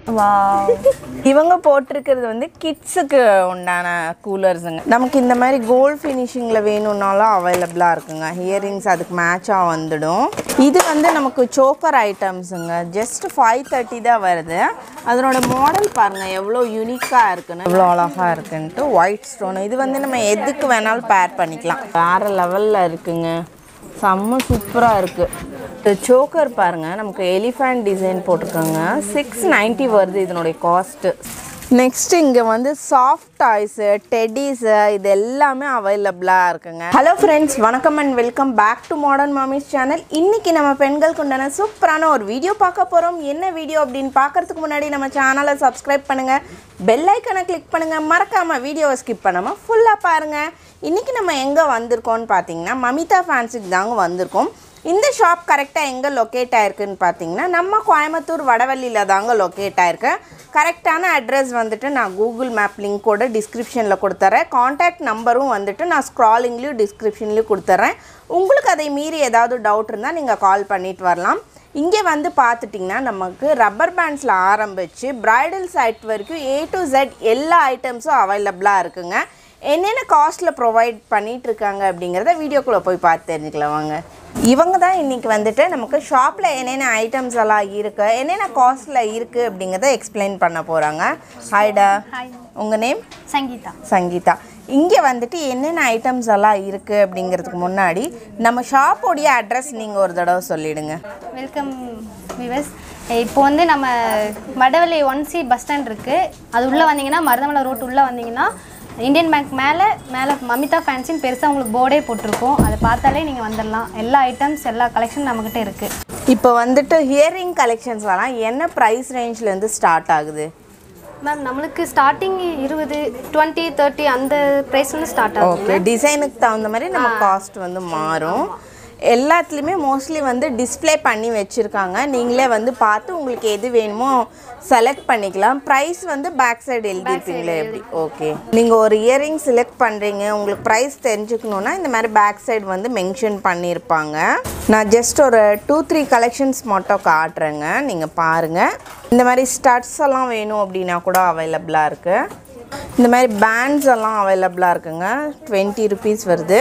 Wow இவங்க போட்டிருக்கிறது வந்து கிட்ஸுக்கு உண்டான கூலர்ஸுங்க நமக்கு இந்த மாதிரி கோல்ட் ஃபினிஷிங்கில் வேணும்னாலும் அவைலபிளாக இருக்குங்க ஹியரிங்ஸ் அதுக்கு மேட்சாக வந்துடும் இது வந்து நமக்கு சோக்கர் ஐட்டம்ஸுங்க ஜஸ்ட் ஃபைவ் தேர்ட்டி தான் வருது அதனோட மாடல் பாருங்கள் எவ்வளோ யூனிக்காக இருக்குன்னு எவ்வளோ அழகாக இருக்குன்ட்டு ஒயிட் ஸ்டோன் இது வந்து நம்ம எதுக்கு வேணாலும் பேர் பண்ணிக்கலாம் வேறு லெவலில் இருக்குங்க செம்ம சூப்பராக இருக்குது இந்த சோக்கர் பாருங்கள் நமக்கு எலிஃபண்ட் டிசைன் போட்டிருக்காங்க சிக்ஸ் நைன்ட்டி வருது இதனுடைய காஸ்ட்டு நெக்ஸ்ட் இங்கே வந்து சாஃப்ட் டாய்ஸு டெடிஸு இது எல்லாமே அவைலபிளாக இருக்குங்க ஹலோ ஃப்ரெண்ட்ஸ் வணக்கம் and welcome back to modern mommies channel இன்னைக்கு நம்ம பெண்களுக்கு உண்டான சூப்பரான ஒரு வீடியோ பார்க்க போகிறோம் என்ன வீடியோ அப்படின்னு பார்க்கறதுக்கு முன்னாடி நம்ம சேனலை சப்ஸ்கிரைப் பண்ணுங்கள் பெல் ஐக்கனை கிளிக் பண்ணுங்கள் மறக்காமல் வீடியோவை ஸ்கிப் பண்ணாமல் ஃபுல்லாக பாருங்கள் இன்றைக்கி நம்ம எங்கே வந்திருக்கோம்னு பார்த்தீங்கன்னா மமிதா ஃபேன்ஸுக்கு தாங்க வந்திருக்கோம் இந்த ஷாப் கரெக்டாக எங்கே லொக்கேட் ஆயிருக்குன்னு பார்த்தீங்கன்னா நம்ம கோயம்புத்தூர் வடவள்ளியில் தாங்க லொக்கேட் ஆயிருக்கு கரெக்டான அட்ரஸ் வந்துட்டு நான் கூகுள் மேப் லிங்கோட டிஸ்கிரிப்ஷனில் கொடுத்துட்றேன் காண்டாக்ட் நம்பரும் வந்துட்டு நான் ஸ்க்ராலிங்லேயும் டிஸ்கிரிப்ஷன்லேயும் கொடுத்துட்றேன் உங்களுக்கு அதை மீறி ஏதாவது டவுட் இருந்தால் நீங்கள் கால் பண்ணிட்டு வரலாம் இங்கே வந்து பார்த்துட்டிங்கன்னா நமக்கு ரப்பர் பேண்ட்ஸில் ஆரம்பித்து பிரைடல் சைட் வரைக்கும் ஏ டு Z எல்லா ஐட்டம்ஸும் அவைலபிளாக இருக்குங்க என்னென்ன காஸ்ட்டில் ப்ரொவைட் பண்ணிட்டு இருக்காங்க அப்படிங்கிறத வீடியோக்குள்ளே போய் பார்த்து தெரிஞ்சுக்கலாம் வாங்க இவங்க தான் இன்றைக்கி வந்துட்டு நமக்கு ஷாப்பில் என்னென்ன ஐட்டம்ஸ் எல்லாம் இருக்குது என்னென்ன காஸ்ட்டில் இருக்குது அப்படிங்கிறத எக்ஸ்பிளைன் பண்ண போகிறாங்க ஹாய்டா ஹாய் உங்கள் நேம் சங்கீதா சங்கீதா இங்கே வந்துட்டு என்னென்ன ஐட்டம்ஸ் எல்லாம் இருக்குது அப்படிங்கிறதுக்கு முன்னாடி நம்ம ஷாப்போடைய அட்ரஸ் நீங்கள் ஒரு தடவை சொல்லிடுங்க வெல்கம் விவஸ் இப்போ வந்து நம்ம Vadavalli one C bus stand இருக்குது அது உள்ளே வந்தீங்கன்னா மருதமலை ரோட் உள்ளே வந்தீங்கன்னா இந்தியன் பேங்க் மேலே மேலே மமிதா ஃபேன்சின்னு பெருசாக உங்களுக்கு போர்டே போட்டிருக்கோம் அதை பார்த்தாலே நீங்கள் வந்துடலாம் எல்லா ஐட்டம்ஸ் எல்லா கலெக்ஷன் நம்மக்கிட்ட இருக்குது இப்போ வந்துட்டு ஹியரிங் கலெக்ஷன்ஸ் எல்லாம் என்ன ப்ரைஸ் ரேஞ்ச்லேருந்து ஸ்டார்ட் ஆகுது மேம் நம்மளுக்கு ஸ்டார்டிங் இருபது டுவெண்ட்டி தேர்ட்டி அந்த ப்ரைஸ்லேருந்து ஸ்டார்ட் ஆகும் ஓகே டிசைனுக்கு தகுந்த மாதிரி நம்ம காஸ்ட் வந்து மாறும் எல்லாத்துலேயுமே மோஸ்ட்லி வந்து டிஸ்ப்ளே பண்ணி வச்சுருக்காங்க நீங்களே வந்து பார்த்து உங்களுக்கு எது வேணுமோ செலக்ட் பண்ணிக்கலாம் ப்ரைஸ் வந்து பேக் சைடு எழுதிருப்பீங்களே எப்படி ஓகே நீங்கள் ஒரு இயரிங் செலக்ட் பண்ணுறீங்க உங்களுக்கு ப்ரைஸ் தெரிஞ்சுக்கணுன்னா இந்த மாதிரி பேக் சைடு வந்து மென்ஷன் பண்ணியிருப்பாங்க நான் ஜஸ்ட் ஒரு டூ த்ரீ கலெக்ஷன்ஸ் மட்டும் காட்டுறேங்க நீங்கள் பாருங்கள் இந்த மாதிரி ஸ்டட்ஸ் எல்லாம் வேணும் அப்படின்னா கூட அவைலபிளாக இருக்குது இந்த மாதிரி பேண்ட்ஸ் எல்லாம் அவைலபிளாக இருக்குங்க டுவெண்ட்டி ருபீஸ் வருது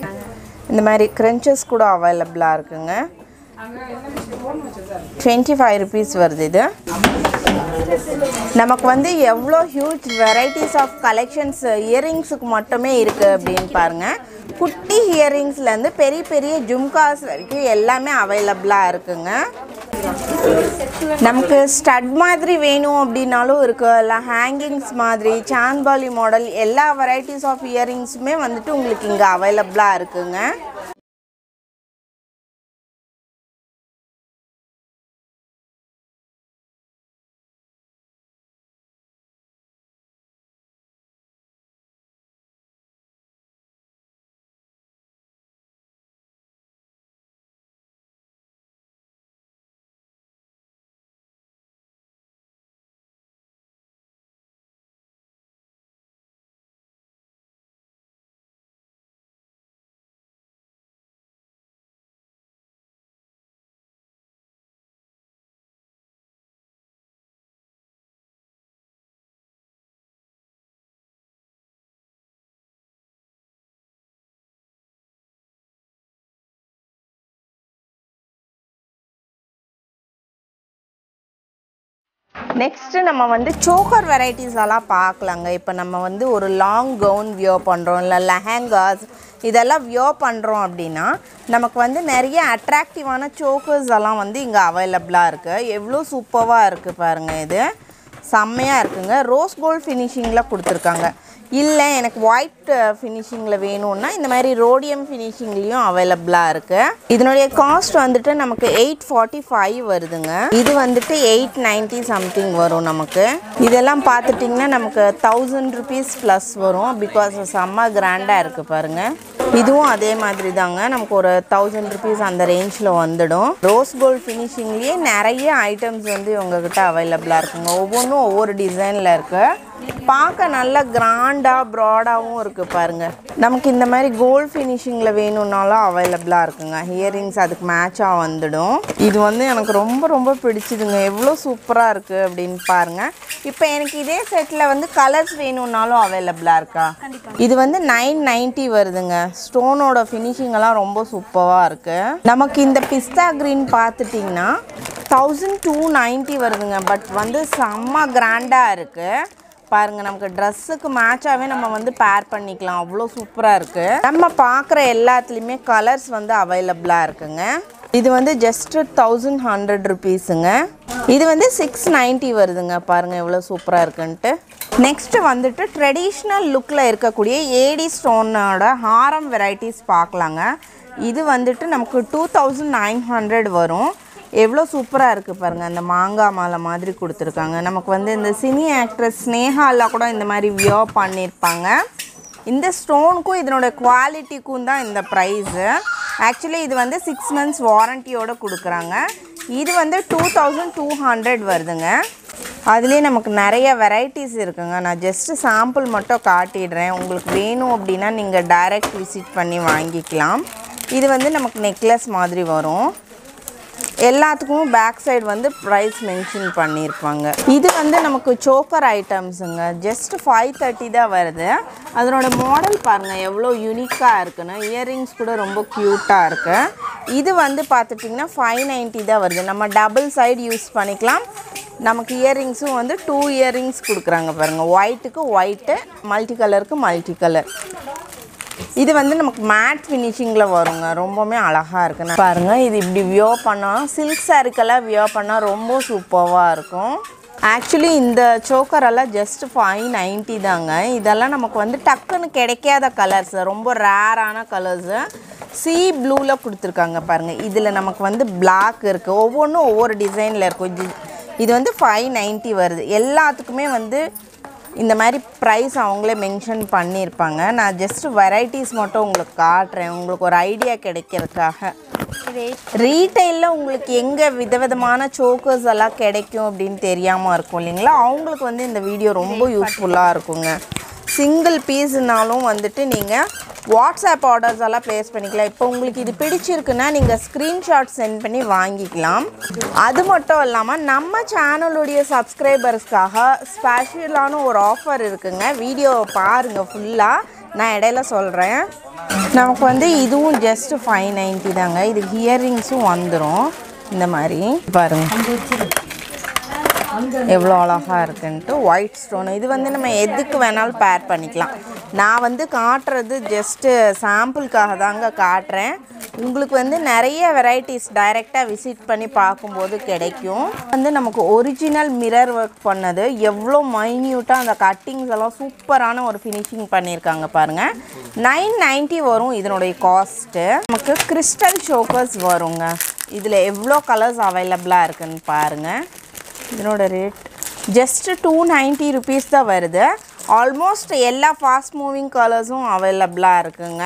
இந்த மாதிரி க்ரன்ச்சஸ் கூட அவைலபிளாக இருக்குங்க டுவெண்ட்டி ஃபைவ் ருபீஸ் வருது இது நமக்கு வந்து எவ்வளோ ஹியூஜ் வெரைட்டிஸ் ஆஃப் கலெக்ஷன்ஸ் இயரிங்ஸுக்கு மட்டுமே இருக்குது அப்படின்னு பாருங்கள் குட்டி இயரிங்ஸ்லேருந்து பெரிய பெரிய ஜும்காஸ் வரைக்கும் எல்லாமே அவைலபிளாக இருக்குங்க நமக்கு ஸ்டட் மாதிரி வேணும் அப்படின்னாலும் இருக்கு இல்லை ஹேங்கிங்ஸ் மாதிரி சான்பாலி மாடல் எல்லா வெரைட்டிஸ் ஆஃப் இயரிங்ஸுமே வந்துட்டு உங்களுக்கு இங்கே அவைலபிளாக இருக்குங்க நெக்ஸ்ட்டு நம்ம வந்து சோக்கர் வெரைட்டிஸ் எல்லாம் பார்க்கலாங்க இப்போ நம்ம வந்து ஒரு லாங் கவுன் வியோ பண்ணுறோம் இல்லை லெஹங்காஸ் இதெல்லாம் வியோ பண்ணுறோம் அப்படின்னா நமக்கு வந்து நிறைய அட்ராக்டிவான சோக்கர்ஸ் எல்லாம் வந்து இங்கே அவைலபிளாக இருக்குது எவ்வளோ சூப்பராக இருக்குது பாருங்கள் இது செம்மையாக இருக்குங்க ரோஸ் கோல்ட் ஃபினிஷிங்கில் கொடுத்துருக்காங்க இல்லை எனக்கு ஒயிட் ஃபினிஷிங்கில் வேணும்னா இந்த மாதிரி ரோடியம் ஃபினிஷிங்லேயும் அவைலபிளாக இருக்குது இதனுடைய காஸ்ட் வந்துட்டு நமக்கு எயிட் ஃபார்ட்டி ஃபைவ் வருதுங்க இது வந்துட்டு எயிட் நைன்ட்டி சம்திங் வரும் நமக்கு இதெல்லாம் பார்த்துட்டிங்கன்னா நமக்கு தௌசண்ட் ருபீஸ் ப்ளஸ் வரும் பிகாஸ் செம்ம கிராண்டாக இருக்குது பாருங்கள் இதுவும் அதே மாதிரி தாங்க நமக்கு ஒரு தௌசண்ட் ருபீஸ் அந்த ரேஞ்சில் வந்துடும் ரோஸ் கோல்ட் ஃபினிஷிங்லேயே நிறைய ஐட்டம்ஸ் வந்து உங்ககிட்ட அவைலபிளாக இருக்குங்க ஒவ்வொன்றும் ஒவ்வொரு டிசைனில் இருக்குது பார்க்க நல்ல கிராண்டாக ப்ராடாகவும் இருக்குது பாருங்கள் நமக்கு இந்த மாதிரி கோல்ட் ஃபினிஷிங்கில் வேணும்னாலும் அவைலபிளாக இருக்குங்க இயரிங்ஸ் அதுக்கு மேட்சாக வந்துடும் இது வந்து எனக்கு ரொம்ப ரொம்ப பிடிச்சிதுங்க எவ்வளோ சூப்பராக இருக்குது அப்படின்னு பாருங்கள் இப்போ எனக்கு இதே செட்டில் வந்து கலர்ஸ் வேணும்னாலும் அவைலபிளாக இருக்கா இது வந்து நைன் நைன்ட்டி வருதுங்க ஸ்டோனோட ஃபினிஷிங் எல்லாம் ரொம்ப சூப்பராக இருக்குது நமக்கு இந்த பிஸ்தா க்ரீன் பார்த்துட்டிங்கன்னா தௌசண்ட் டூ நைன்ட்டி வருதுங்க பட் வந்து செம்ம கிராண்டாக இருக்குது பாருங்க நமக்கு ட்ரெஸ்ஸுக்கு மேட்சாகவே நம்ம வந்து பேர் பண்ணிக்கலாம் அவ்வளோ சூப்பராக இருக்குது நம்ம பார்க்குற எல்லாத்துலேயுமே கலர்ஸ் வந்து அவைலபிளாக இருக்குங்க இது வந்து ஜஸ்ட் தௌசண்ட் ஹண்ட்ரட் ருபீஸுங்க இது வந்து சிக்ஸ் நைன்ட்டி வருதுங்க பாருங்கள் எவ்வளோ சூப்பராக இருக்குன்ட்டு நெக்ஸ்ட்டு வந்துட்டு ட்ரெடிஷ்னல் லுக்கில் இருக்கக்கூடிய ஏடி ஸ்டோனோட ஹாரம் வெரைட்டிஸ் பார்க்கலாங்க இது வந்துட்டு நமக்கு டூ தௌசண்ட் நைன் ஹண்ட்ரட் வரும் எவ்வளோ சூப்பராக இருக்குது பாருங்கள் அந்த மாங்காய் மாலை மாதிரி கொடுத்துருக்காங்க நமக்கு வந்து இந்த சினி ஆக்ட்ரஸ் ஸ்னேகாலாம் கூட இந்த மாதிரி வியோ பண்ணியிருப்பாங்க இந்த ஸ்டோனுக்கும் இதனோட குவாலிட்டிக்கும் தான் இந்த ப்ரைஸு ஆக்சுவலி இது வந்து சிக்ஸ் மந்த்ஸ் வாரண்டியோடு கொடுக்குறாங்க இது வந்து டூ தௌசண்ட் டூ ஹண்ட்ரட் வருதுங்க அதுலேயே நமக்கு நிறைய வெரைட்டிஸ் இருக்குங்க நான் ஜஸ்ட்டு சாம்பிள் மட்டும் காட்டிடுறேன் உங்களுக்கு வேணும் அப்படின்னா நீங்கள் டைரக்ட் விசிட் பண்ணி வாங்கிக்கலாம் இது வந்து நமக்கு நெக்லஸ் மாதிரி வரும் எல்லாத்துக்கும் பேக் சைடு வந்து ப்ரைஸ் மென்ஷன் பண்ணியிருப்பாங்க இது வந்து நமக்கு சோக்கர் ஐட்டம்ஸுங்க ஜஸ்ட் ஃபைவ் தேர்ட்டி தான் வருது அதனோட மாடல் பாருங்கள் எவ்வளோ யூனிக்காக இருக்குன்னு இயரிங்ஸ் கூட ரொம்ப க்யூட்டாக இருக்குது இது வந்து பார்த்துட்டிங்கன்னா ஃபைவ் நைன்ட்டி தான் வருது நம்ம டபுள் சைடு யூஸ் பண்ணிக்கலாம் நமக்கு இயரிங்ஸும் வந்து டூ இயரிங்ஸ் கொடுக்குறாங்க பாருங்கள் ஒயிட்டுக்கு ஒயிட்டு மல்டி கலருக்கு மல்டி கலர் இது வந்து நமக்கு மேட் ஃபினிஷிங்கில் வருங்க ரொம்பவுமே அழகாக இருக்குண்ணா பாருங்கள் இது இப்படி வியோ பண்ணால் சில்க் சாரிக்கெல்லாம் வியோ பண்ணால் ரொம்ப சூப்பராக இருக்கும் ஆக்சுவலி இந்த சோக்கரெல்லாம் ஜஸ்ட் ஃபைவ் நைன்ட்டி தாங்க இதெல்லாம் நமக்கு வந்து டக்குன்னு கிடைக்காத கலர்ஸ் ரொம்ப ரேரான கலர்ஸு சி ப்ளூவில் கொடுத்துருக்காங்க பாருங்கள் இதில் நமக்கு வந்து பிளாக் இருக்குது ஒவ்வொன்றும் ஒவ்வொரு டிசைனில் இருக்கும் இது இது வந்து ஃபைவ் நைன்ட்டி வருது எல்லாத்துக்குமே வந்து இந்த மாதிரி ப்ரைஸ் அவங்களே மென்ஷன் பண்ணியிருப்பாங்க நான் ஜஸ்ட் வெரைட்டிஸ் மட்டும் உங்களுக்கு காட்டுறேன் உங்களுக்கு ஒரு ஐடியா கிடைக்கிறதுக்காக இது ரீட்டைலில் உங்களுக்கு எங்கே விதவிதமான சோக்கர்ஸ் எல்லாம் கிடைக்கும் அப்படின்னு தெரியாமல் இருக்கும் இல்லைங்களா அவங்களுக்கு வந்து இந்த வீடியோ ரொம்ப யூஸ்ஃபுல்லாக இருக்குங்க சிங்கிள் பீஸ்னாலும் வந்துட்டு நீங்கள் வாட்ஸ்அப் ஆர்டர்ஸ் எல்லாம் ப்ளேஸ் பண்ணிக்கலாம் இப்போ உங்களுக்கு இது பிடிச்சிருக்குன்னா நீங்கள் ஸ்க்ரீன்ஷாட் சென்ட் பண்ணி வாங்கிக்கலாம் அது மட்டும் இல்லாமல் நம்ம சேனலுடைய சப்ஸ்கிரைபர்ஸ்க்காக ஸ்பெஷலான ஒரு ஆஃபர் இருக்குங்க வீடியோ பாருங்கள் ஃபுல்லாக நான் இடையில சொல்கிறேன் நமக்கு வந்து இதுவும் ஜஸ்ட் ஃபைவ் நைன்ட்டி தாங்க இது ஹியரிங்ஸும் வந்துடும் இந்த மாதிரி பாருங்க எவ்வளோ அழகாக இருக்குன்ட்டு ஒயிட் ஸ்டோன் இது வந்து நம்ம எதுக்கு வேணாலும் பேர் பண்ணிக்கலாம் நான் வந்து காட்டுறது ஜஸ்ட்டு சாம்பிளுக்காக தாங்க காட்டுறேன் உங்களுக்கு வந்து நிறைய வெரைட்டிஸ் டைரெக்டாக விசிட் பண்ணி பார்க்கும்போது கிடைக்கும் வந்து நமக்கு ஒரிஜினல் மிரர் ஒர்க் பண்ணது எவ்வளோ மைன்யூட்டாக அந்த கட்டிங்ஸ் எல்லாம் சூப்பரான ஒரு ஃபினிஷிங் பண்ணியிருக்காங்க பாருங்கள் நைன் நைன்ட்டி வரும் இதனுடைய காஸ்ட்டு நமக்கு கிறிஸ்டல் ஷோக்கர்ஸ் வருங்க இதில் எவ்வளோ கலர்ஸ் அவைலபிளாக இருக்குன்னு பாருங்கள் இதனோட rate just two ninety rupees தான் வருது ஆல்மோஸ்ட் எல்லா ஃபாஸ்ட் மூவிங் கலர்ஸும் அவைலபிளாக இருக்குங்க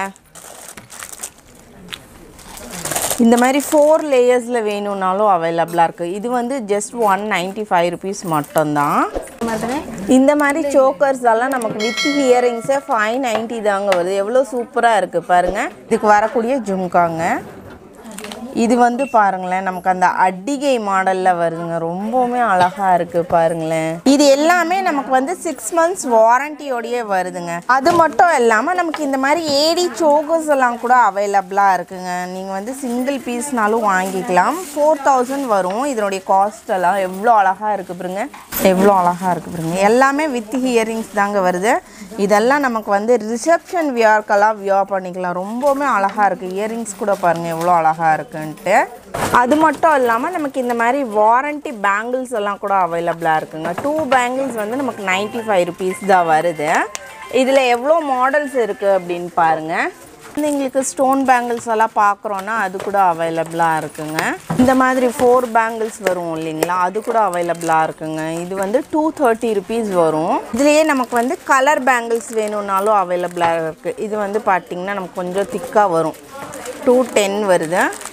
இந்த மாதிரி ஃபோர் லேயர்ஸில் வேணும்னாலும் அவைலபிளாக இருக்குது இது வந்து just one ninety five rupees மட்டும்தான் மாதிரி இந்த மாதிரி சோக்கர்ஸ் எல்லாம் நமக்கு வித் ஹியரிங்ஸே ஃபைவ் நைன்ட்டி தாங்க வருது எவ்வளோ சூப்பராக இருக்குது பாருங்கள் இதுக்கு வரக்கூடிய ஜும்காங்க இது வந்து பாருங்களேன் நமக்கு அந்த அட்டிகை மாடலில் வருதுங்க ரொம்பவுமே அழகாக இருக்குது பாருங்களேன் இது எல்லாமே நமக்கு வந்து சிக்ஸ் மந்த்ஸ் வாரண்டியோடயே வருதுங்க அது மட்டும் இல்லாமல் நமக்கு இந்த மாதிரி ஏடி சோகர்ஸ் எல்லாம் கூட அவைலபிளாக இருக்குங்க நீங்கள் வந்து சிங்கிள் பீஸ்னாலும் வாங்கிக்கலாம் ஃபோர் தௌசண்ட் வரும் இதனுடைய காஸ்ட் எல்லாம் எவ்வளோ அழகாக இருக்குது பாருங்க எவ்வளோ அழகாக இருக்குது பாருங்க எல்லாமே வித் ஹியரிங்ஸ் தாங்க வருது இதெல்லாம் நமக்கு வந்து ரிசப்ஷன் வியர்க்கெல்லாம் வியர் பண்ணிக்கலாம் ரொம்பவுமே அழகாக இருக்குது இயரிங்ஸ் கூட பாருங்கள் எவ்வளோ அழகாக இருக்குன்ட்டு அது மட்டும் இல்லாமல் நமக்கு இந்த மாதிரி வாரண்டி பேங்கிள்ஸ் எல்லாம் கூட அவைலபிளாக இருக்குங்க டூ பேங்கிள்ஸ் வந்து நமக்கு நைன்ட்டி ஃபைவ் ருபீஸ் தான் வருது இதில் எவ்வளோ மாடல்ஸ் இருக்குது அப்படின்னு பாருங்கள் வந்து எங்களுக்கு ஸ்டோன் பேங்கிள்ஸ் எல்லாம் பார்க்குறோன்னா அது கூட அவைலபிளாக இருக்குங்க இந்த மாதிரி ஃபோர் பேங்கிள்ஸ் வரும் இல்லைங்களா அது கூட அவைலபிளாக இருக்குங்க இது வந்து டூ தேர்ட்டி ருபீஸ் வரும் இதுலேயே நமக்கு வந்து கலர் பேங்கிள்ஸ் வேணும்னாலும் அவைலபிளாக இருக்குது இது வந்து பார்த்திங்கன்னா நமக்கு கொஞ்சம் திக்காக வரும் டூ டென் வருது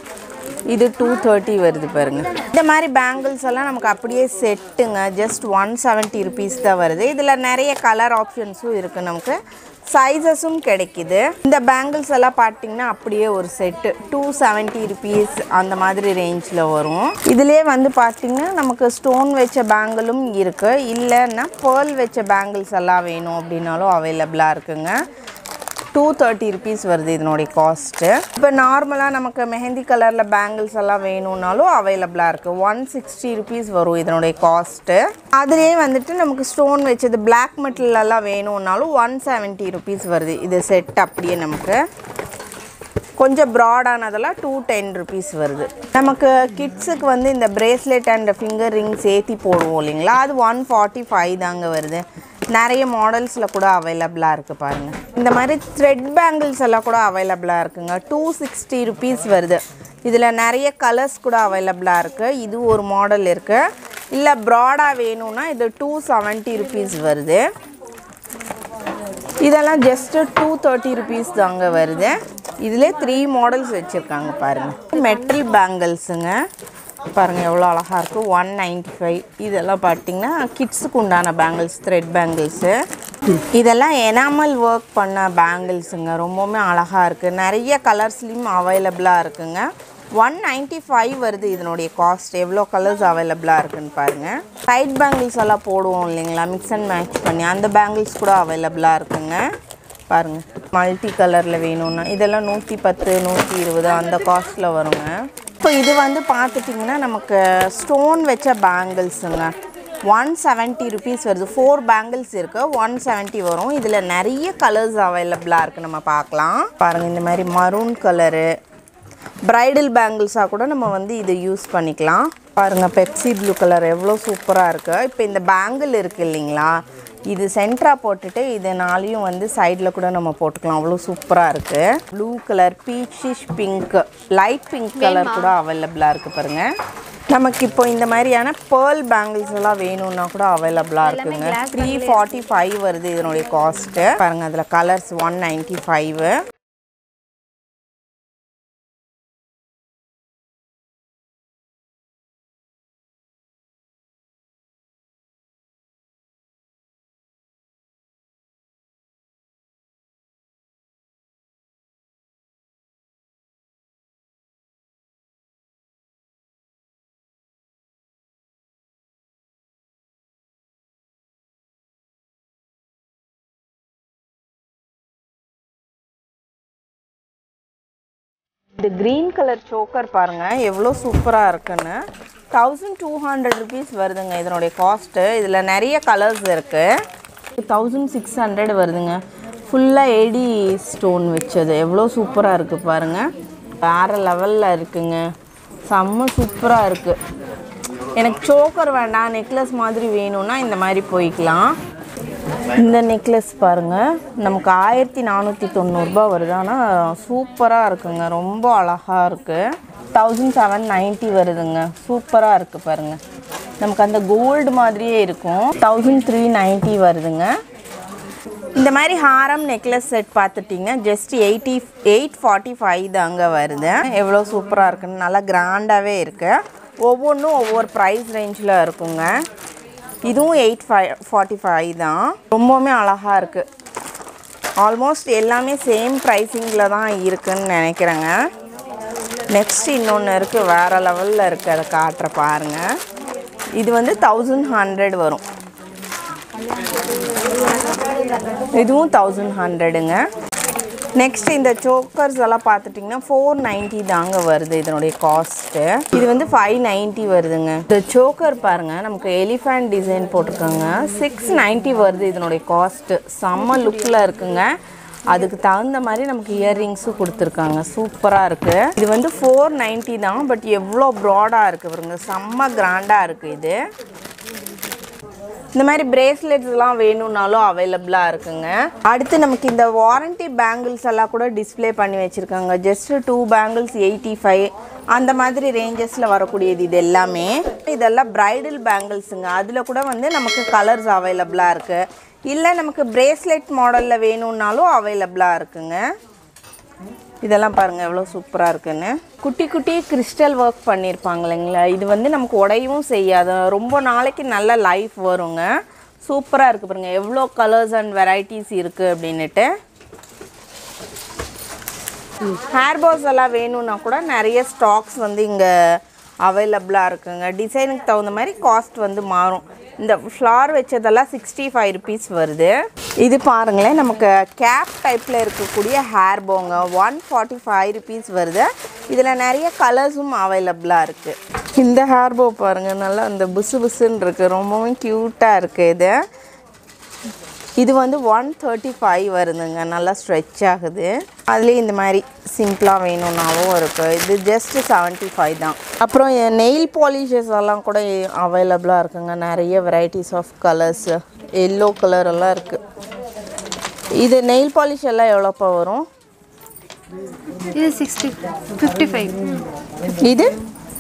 இது டூ தேர்ட்டி வருது பாருங்க இந்த மாதிரி பேங்கிள்ஸ் எல்லாம் நமக்கு அப்படியே செட்டுங்க ஜஸ்ட் ஒன் செவன்ட்டி ருபீஸ் தான் வருது இதில் நிறைய கலர் ஆப்ஷன்ஸும் இருக்குது நமக்கு சைஸஸும் கிடைக்குது இந்த பேங்கிள்ஸ் எல்லாம் பார்த்தீங்கன்னா அப்படியே ஒரு செட்டு டூ செவன்ட்டி ருபீஸ் அந்த மாதிரி ரேஞ்சில் வரும் இதுலேயே வந்து பார்த்தீங்கன்னா நமக்கு ஸ்டோன் வச்ச பேங்கிளும் இருக்குது இல்லைன்னா பேர்ல் வச்ச பேங்கிள்ஸ் எல்லாம் வேணும் அப்படின்னாலும் அவைலபிளாக இருக்குங்க டூ தேர்ட்டி ருபீஸ் வருது இதனுடைய காஸ்ட்டு இப்போ நார்மலாக நமக்கு மெஹந்தி கலரில் பேங்கிள்ஸ் எல்லாம் வேணும்னாலும் அவைலபிளாக இருக்குது ஒன் சிக்ஸ்டி ருபீஸ் வரும் இதனுடைய காஸ்ட்டு அதுலேயே வந்துட்டு நமக்கு ஸ்டோன் வச்சது பிளாக் மெட்டலெல்லாம் வேணும்னாலும் ஒன் செவன்ட்டி ருபீஸ் வருது இது செட் அப்படியே நமக்கு கொஞ்சம் ப்ராடானதெல்லாம் டூ டென் ருபீஸ் வருது நமக்கு கிட்ஸுக்கு வந்து இந்த பிரேஸ்லெட் அண்ட் ஃபிங்கர் ரிங் சேர்த்தி போடுவோம் இல்லைங்களா அது ஒன் ஃபார்ட்டி ஃபைவ் தாங்க வருது நிறைய மாடல்ஸில் கூட அவைலபிளாக இருக்குது பாருங்கள் இந்த மாதிரி த்ரெட் பேங்கிள்ஸ் எல்லாம் கூட அவைலபிளாக இருக்குங்க டூ சிக்ஸ்டி ருபீஸ் வருது இதில் நிறைய கலர்ஸ் கூட அவைலபிளாக இருக்குது இது ஒரு மாடல் இருக்குது இல்லை ப்ராடாக வேணும்னா இது டூ செவன்ட்டி ருபீஸ் வருது இதெல்லாம் ஜஸ்ட்டு டூ தேர்ட்டி ருபீஸ் தாங்க வருது இதில் த்ரீ மாடல்ஸ் வச்சுருக்காங்க பாருங்கள் மெட்டல் பேங்கிள்ஸுங்க பாருங்கள் எவ்வளோ அழகாக இருக்குது ஒன் நைன்ட்டி ஃபைவ் இதெல்லாம் பார்த்தீங்கன்னா கிட்ஸுக்கு உண்டான பேங்கிள்ஸ் த்ரெட் பேங்கிள்ஸு இதெல்லாம் எனாமல் ஒர்க் பண்ண பேங்கிள்ஸுங்க ரொம்பவுமே அழகாக இருக்குது நிறைய கலர்ஸ்லேயும் அவைலபிளாக இருக்குங்க ஒன் நைன்ட்டி ஃபைவ் வருது இதனுடைய காஸ்ட் எவ்வளோ கலர்ஸ் அவைலபிளாக இருக்குன்னு பாருங்கள் சைட் பேங்கிள்ஸ் எல்லாம் போடுவோம் இல்லைங்களா மிக்ஸ் அண்ட் மேட்ச் பண்ணி அந்த பேங்கிள்ஸ் கூட அவைலபிளாக இருக்குங்க பாருங்கள் மல்டி கலரில் வேணும்னா இதெல்லாம் நூற்றி பத்து நூற்றி இருபது அந்த காஸ்ட்டில் வருங்க இப்போ இது வந்து பார்த்துட்டிங்கன்னா நமக்கு ஸ்டோன் வச்ச பேங்கிள்ஸுங்க ஒன் செவன்ட்டி ருபீஸ் வருது ஃபோர் பேங்கிள்ஸ் இருக்குது ஒன் செவன்ட்டி வரும் இதில் நிறைய கலர்ஸ் அவைலபிளாக இருக்குது நம்ம பார்க்கலாம் பாருங்கள் இந்த மாதிரி மரூன் கலரு பிரைடல் பேங்கிள்ஸாக கூட நம்ம வந்து இதை யூஸ் பண்ணிக்கலாம் பாருங்கள் பெப்சி ப்ளூ கலர் எவ்வளோ சூப்பராக இருக்குது இப்போ இந்த பேங்கிள் இருக்குது இல்லைங்களா இது சென்டரா போட்டுட்டு இதனாலையும் வந்து சைடில் கூட நம்ம போட்டுக்கலாம் அவ்வளோ சூப்பராக இருக்குது blue colour peachish pink light pink colour கூட அவைலபிளாக இருக்குது பாருங்கள் நமக்கு இப்போ இந்த மாதிரியான பேர்ல் பேங்கிள்ஸ் எல்லாம் வேணும்னா கூட அவைலபிளாக இருக்குங்க த்ரீ ஃபார்ட்டி ஃபைவ் வருது இதனுடைய காஸ்ட்டு பாருங்கள் அதில் கலர்ஸ் ஒன் நைன்ட்டி ஃபைவ் இது க்ரீன் கலர் சோக்கர் பாருங்க எவ்வளோ சூப்பராக இருக்குன்னு தௌசண்ட் டூ ஹண்ட்ரட் ருபீஸ் வருதுங்க இதனுடைய காஸ்ட்டு இதில் நிறைய கலர்ஸ் இருக்குது தௌசண்ட் சிக்ஸ் ஹண்ட்ரட் வருதுங்க ஃபுல்லாக எடி ஸ்டோன் வச்சது எவ்வளோ சூப்பராக இருக்குது பாருங்கள் வேறு லெவலில் இருக்குங்க செம்ம சூப்பராக இருக்குது எனக்கு சோக்கர் வேண்டாம் நெக்லஸ் மாதிரி வேணும்னா இந்த மாதிரி போய்க்கலாம் இந்த நெக்லஸ் பாருங்கள் நமக்கு ஆயிரத்தி நானூற்றி தொண்ணூறுரூபா வருது ஆனால் சூப்பராக இருக்குங்க ரொம்ப அழகாக இருக்குது தௌசண்ட் செவன் நைன்ட்டி வருதுங்க சூப்பராக இருக்குது பாருங்கள் நமக்கு அந்த கோல்டு மாதிரியே இருக்கும் தௌசண்ட் த்ரீ நைன்ட்டி வருதுங்க இந்த மாதிரி ஹாரம் நெக்லஸ் செட் பார்த்துட்டிங்க just eighty eight forty five தாங்க வருது எவ்வளோ சூப்பராக இருக்குன்னு நல்லா கிராண்டாகவே இருக்குது ஒவ்வொன்றும் ஒவ்வொரு ப்ரைஸ் ரேஞ்சில் இருக்குங்க இதுவும் எயிட் ஃபைவ் ஃபார்ட்டி ஃபைவ் தான் ரொம்பவுமே அழகாக இருக்குது ஆல்மோஸ்ட் எல்லாமே சேம் ப்ரைஸிங்கில் தான் இருக்குன்னு நினைக்கிறேங்க நெக்ஸ்ட் இன்னொன்று இருக்குது வேறு லெவலில் இருக்குது அதை காட்டுற பாருங்கள் இது வந்து தௌசண்ட் ஹண்ட்ரட் வரும் இதுவும் தௌசண்ட் ஹண்ட்ரடுங்க நெக்ஸ்ட் இந்த சோக்கர்ஸ் எல்லாம் பார்த்துட்டிங்கன்னா ஃபோர் நைன்ட்டி தாங்க வருது இதனுடைய காஸ்ட்டு இது வந்து ஃபைவ் நைன்ட்டி வருதுங்க இந்த சோக்கர் பாருங்கள் நமக்கு எலிஃபண்ட் டிசைன் போட்டிருக்காங்க சிக்ஸ் நைன்ட்டி வருது இதனுடைய காஸ்ட்டு செம்ம லுக்கில் இருக்குங்க அதுக்கு தகுந்த மாதிரி நமக்கு இயர்ரிங்ஸும் கொடுத்துருக்காங்க சூப்பராக இருக்குது இது வந்து ஃபோர் நைன்ட்டி தான் பட் எவ்வளோ ப்ராடாக இருக்குது பாருங்க செம்ம கிராண்டாக இருக்குது இது இந்த மாதிரி பிரேஸ்லெட்ஸ்லாம் வேணும்னாலும் அவைலபிளாக இருக்குங்க அடுத்து நமக்கு இந்த வாரண்டி பேங்கிள்ஸ் எல்லாம் கூட டிஸ்ப்ளே பண்ணி வச்சுருக்காங்க just two bangles eighty five அந்த மாதிரி ரேஞ்சஸில் வரக்கூடியது இது எல்லாமே இதெல்லாம் பிரைடல் பேங்கிள்ஸுங்க அதில் கூட வந்து நமக்கு கலர்ஸ் அவைலபிளாக இருக்குது இல்லை நமக்கு பிரேஸ்லெட் மாடலில் வேணும்னாலும் அவைலபிளாக இருக்குங்க இதெல்லாம் பாருங்கள் எவ்வளோ சூப்பராக இருக்குன்னு குட்டி குட்டி கிறிஸ்டல் ஒர்க் பண்ணியிருப்பாங்க இல்லைங்களா இது வந்து நமக்கு உடையவும் செய்யாது ரொம்ப நாளைக்கு நல்ல லைஃப் வருங்க சூப்பராக இருக்குது பாருங்கள் எவ்வளோ கலர்ஸ் அண்ட் வெரைட்டிஸ் இருக்குது அப்படின்னுட்டு ஹேர் பாஸ் எல்லாம் வேணும்னா கூட நிறைய ஸ்டாக்ஸ் வந்து இங்கே அவைலபிளாக இருக்குங்க டிசைனுக்கு தகுந்த மாதிரி காஸ்ட் வந்து மாறும் இந்த ஃப்ளார் வச்சதெல்லாம் சிக்ஸ்டி ஃபைவ் ருபீஸ் வருது இது பாருங்களேன் நமக்கு கேப் டைப்பில் இருக்கக்கூடிய ஹேர் போங்க ஒன் ஃபார்ட்டி ஃபைவ் ருபீஸ் வருது இதில் நிறைய கலர்ஸும் அவைலபிளாக இருக்குது இந்த ஹேர் போ பாருங்கள் நல்லா இந்த புசு புசுன்னு இருக்குது ரொம்பவும் க்யூட்டாக இருக்குது இது இது வந்து ஒன் தேர்ட்டி ஃபைவ் வருதுங்க நல்லா ஸ்ட்ரெச் ஆகுது அதுலேயே இந்த மாதிரி சிம்பிளாக வேணும்னாலும் இருக்குது இது ஜஸ்ட் செவன்ட்டி ஃபைவ் தான் அப்புறம் நெயில் பாலிஷஸ் எல்லாம் கூட அவைலபிளாக இருக்குங்க நிறைய varieties of colours yellow colour எல்லாம் இருக்குது இது நெயில் பாலிஷ் எல்லாம் எவ்வளோப்பா வரும் இது சிக்ஸ்டி ஃபிஃப்டி ஃபைவ் இது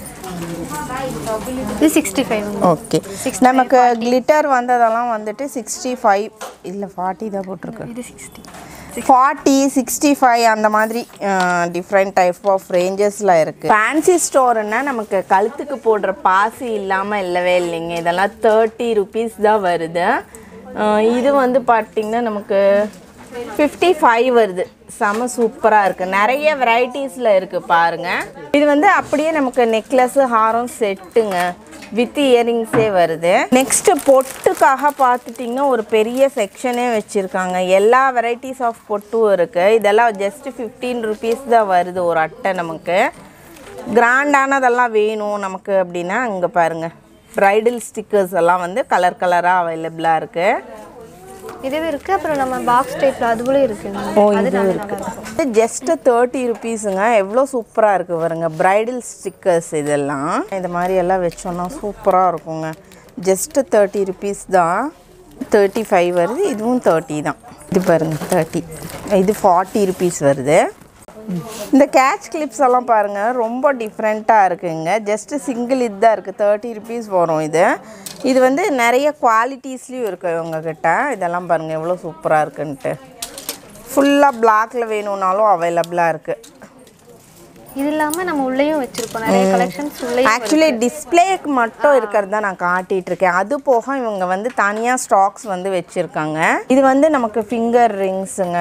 இது சிக்ஸ்டி ஃபைவ் ஓகே நமக்கு கிளிட்டர் வந்ததெல்லாம் வந்துட்டு சிக்ஸ்டி ஃபைவ் இல்லை ஃபார்ட்டி தான் போட்டிருக்கு இது சிக்ஸ்டி ஃபார்ட்டி சிக்ஸ்டி ஃபைவ் அந்த மாதிரி டிஃப்ரெண்ட் டைப் ஆஃப் ரேஞ்சஸில் இருக்குது ஃபேன்சி ஸ்டோர்னா நமக்கு கழுத்துக்கு போடுற பாசி இல்லாமல் இல்லவே இல்லைங்க இதெல்லாம் தேர்ட்டி ருபீஸ் தான் வருது அஹ் இது வந்து பார்த்திங்கன்னா நமக்கு ஃபிஃப்டி ஃபைவ் வருது செம சூப்பராக இருக்குது நிறைய வெரைட்டிஸில் இருக்குது பாருங்கள் இது வந்து அப்படியே நமக்கு நெக்லஸ்ஸு ஹாரம் செட்டுங்க வித் இயரிங்ஸே வருது நெக்ஸ்ட் பொட்டுக்காக பார்த்துட்டிங்கன்னா ஒரு பெரிய செக்ஷனே வச்சுருக்காங்க எல்லா வெரைட்டிஸ் ஆஃப் பொட்டும் இருக்குது இதெல்லாம் ஜஸ்ட் ஃபிஃப்டீன் ருபீஸ் தான் வருது ஒரு அட்டை நமக்கு கிராண்டானதெல்லாம் வேணும் நமக்கு அப்படின்னா அங்கே பாருங்கள் ப்ரைடல் ஸ்டிக்கர்ஸ் எல்லாம் வந்து கலர் கலராக அவைலபிளாக இருக்குது இதுவே இருக்குது அப்புறம் நம்ம பாக்ஸ் டைப்பில் அதுபோல இருக்குங்க ஓ அது இது நல்லா இருக்கு நல்லா இருக்கும் இது ஜஸ்ட் தேர்ட்டி ருபீஸுங்க எவ்வளோ சூப்பராக இருக்குது பாருங்க பிரைடல் ஸ்டிக்கர்ஸ் இதெல்லாம் இந்த மாதிரி எல்லாம் வச்சோன்னா சூப்பராக இருக்குங்க ஜஸ்ட் தேர்ட்டி ருபீஸ் தான் தேர்ட்டி ஃபைவ் வருது இதுவும் தேர்ட்டி தான் இது பாருங்க தேர்ட்டி இது ஃபார்ட்டி ருபீஸ் வருது இந்த கேட்ச் கிளிப்ஸ் எல்லாம் பாருங்கள் ரொம்ப டிஃப்ரெண்ட்டாக இருக்குங்க ஜஸ்ட்டு சிங்கிள் இதுதான் இருக்குது தேர்ட்டி ருபீஸ் வரும் இது இது வந்து நிறைய குவாலிட்டிஸ்லேயும் இருக்குது உங்ககிட்ட இதெல்லாம் பாருங்கள் எவ்வளோ சூப்பராக இருக்குன்ட்டு ஃபுல்லாக பிளாக்ல வேணும்னாலும் அவைலபிளாக இருக்குது இது இல்லாமல் நம்ம உள்ளேயும் வச்சுருக்கோம் நிறைய கலெக்ஷன்ஸ் உள்ளேயும் ஆக்சுவலி டிஸ்பிளேக்கு மட்டும் இருக்கிறது தான் நான் காட்டிட்டு இருக்கேன் அது போக இவங்க வந்து தனியாக ஸ்டாக்ஸ் வந்து வச்சுருக்காங்க இது வந்து நமக்கு ஃபிங்கர் ரிங்ஸுங்க